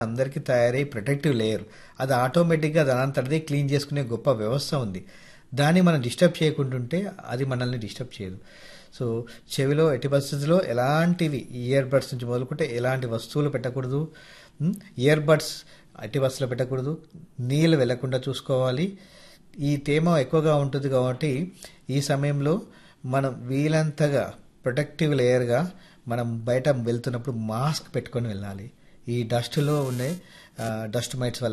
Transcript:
అందరికీ తయారై protective layer అది ఆటోమేటిక్గా దానంతటిదే క్లీన్ చేసుకునే గొప్ప వ్యవస్థ ఉంది దాన్ని మనం డిస్టర్బ్ చేయకుంటుంటే అది మనల్ని డిస్టర్బ్ చేయదు సో చెవిలో ఎట్టి పరిస్థితుల్లో ఎలాంటివి ఇయర్ బడ్స్ నుంచి మొదలుకుంటే ఎలాంటి వస్తువులు పెట్టకూడదు ఇయర్ బడ్స్ ఎట్టి బస్సులో పెట్టకూడదు నీళ్ళు వెళ్లకుండా చూసుకోవాలి ఈ తేమ ఎక్కువగా ఉంటుంది కాబట్టి ఈ సమయంలో మనం వీలంతగా ప్రొటెక్టివ్ లేయర్గా మనం బయట వెళ్తున్నప్పుడు మాస్క్ పెట్టుకొని వెళ్ళాలి ఈ డస్ట్లో ఉండే డస్ట్ మైట్స్ వల్ల